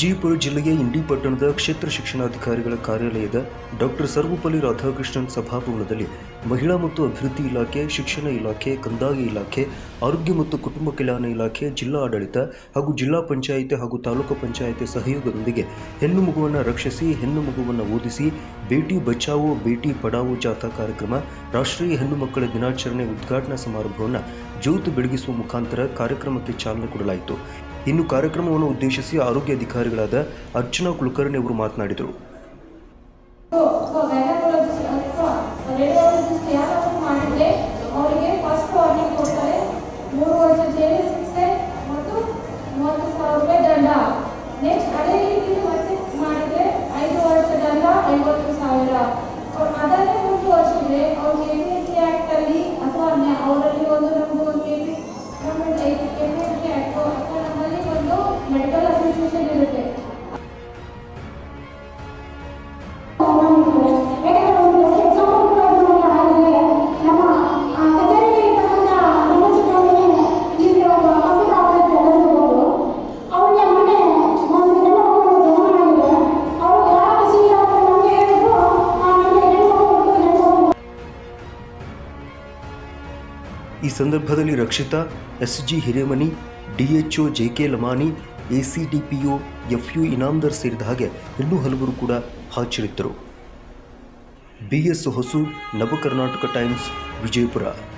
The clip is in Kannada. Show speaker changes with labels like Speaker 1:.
Speaker 1: ವಿಜಯಪುರ ಜಿಲ್ಲೆಯ ಇಂಡಿ ಪಟ್ಟಣದ ಕ್ಷೇತ್ರ ಶಿಕ್ಷಣಾಧಿಕಾರಿಗಳ ಕಾರ್ಯಾಲಯದ ಡಾಕ್ಟರ್ ಸರ್ವಪಲ್ಲಿ ರಾಧಾಕೃಷ್ಣನ್ ಸಭಾಭವನದಲ್ಲಿ ಮಹಿಳಾ ಮತ್ತು ಅಭಿವೃದ್ಧಿ ಇಲಾಖೆ ಶಿಕ್ಷಣ ಇಲಾಖೆ ಕಂದಾಯ ಇಲಾಖೆ ಆರೋಗ್ಯ ಮತ್ತು ಕುಟುಂಬ ಕಲ್ಯಾಣ ಇಲಾಖೆ ಜಿಲ್ಲಾ ಆಡಳಿತ ಹಾಗೂ ಜಿಲ್ಲಾ ಪಂಚಾಯಿತಿ ಹಾಗೂ ತಾಲೂಕು ಪಂಚಾಯಿತಿ ಸಹಯೋಗದೊಂದಿಗೆ ಹೆಣ್ಣು ಮಗುವನ್ನು ರಕ್ಷಿಸಿ ಹೆಣ್ಣು ಮಗುವನ್ನು ಓದಿಸಿ ಬೇಟಿ ಬಚಾವೋ ಬೇಟಿ ಪಡಾವೋ ಜಾಥಾ ಕಾರ್ಯಕ್ರಮ ರಾಷ್ಟ್ರೀಯ ಹೆಣ್ಣು ಮಕ್ಕಳ ದಿನಾಚರಣೆ ಉದ್ಘಾಟನಾ ಸಮಾರಂಭವನ್ನು ಜ್ಯೋತಿ ಬೆಳಗಿಸುವ ಮುಖಾಂತರ ಕಾರ್ಯಕ್ರಮಕ್ಕೆ ಚಾಲನೆ ಕೊಡಲಾಯಿತು ಇನ್ನು ಕಾರ್ಯಕ್ರಮವನ್ನು ಉದ್ದೇಶಿಸಿ ಆರೋಗ್ಯ ಅಧಿಕಾರಿಗಳಾದ ಅರ್ಚನಾ ಕುಲಕರ್ಣಿ ಅವರು ಮಾತನಾಡಿದರು
Speaker 2: ಗೈನಕಾಲಜಿಸ್ಟ್ ಅಥವಾ ರೇಡಿಯಾಲಜಿಸ್ಟ್ ಯಾರಾದರೂ ಮಾಡಿದ್ರೆ ಅವರಿಗೆ ಫಸ್ಟ್ ವಾರ್ನಿಂಗ್ ಕೊಡ್ತಾರೆ ಮೂರು ವರ್ಷ ಜೈಲು ಶಿಕ್ಷೆ ಮತ್ತು ಮೂವತ್ತು ಸಾವಿರ ರೂಪಾಯಿ ದಂಡ ನೆಕ್ಸ್ಟ್ ಅದೇ ರೀತಿ ಮತ್ತೆ ಮಾಡಿದ್ರೆ ಐದು ವರ್ಷ ದಂಡ ಐವತ್ತು ಸಾವಿರ ಅವ್ರು ಅದನ್ನೇ ಮುಂದುವರಿಸಿದ್ರೆ ಅವ್ರಿಗೆ ಎನ್ ಎಸ್ ಸಿ ಆ್ಯಕ್ಟ್ ಅಲ್ಲಿ ಅಥವಾ ನ್ಯಾ- ಅವರಲ್ಲಿ ಒಂದು ನಮ್ಮದು ಒಂದು K P N S C act ಅಥವಾ ನಮ್ಮಲ್ಲಿ ಒಂದು ಮೆಡಿಕಲ್ ಅಸೋಸಿಯೇಷನ್ ಇರುತ್ತೆ
Speaker 1: ಈ ಸಂದರ್ಭದಲ್ಲಿ Rakshitha SG Hiremani DHO JK Lamani ACDPO FU Inamdar ಸೇರಿದ ಹಾಗೆ ಇನ್ನೂ ಹಲವರು ಕೂಡ ಹಾಜರಿದ್ದರು ಬಿಎಸ್ ಹೊಸೂರ್ ನವಕರ್ನಾಟಕ ಟೈಮ್ಸ್ ವಿಜಯಪುರ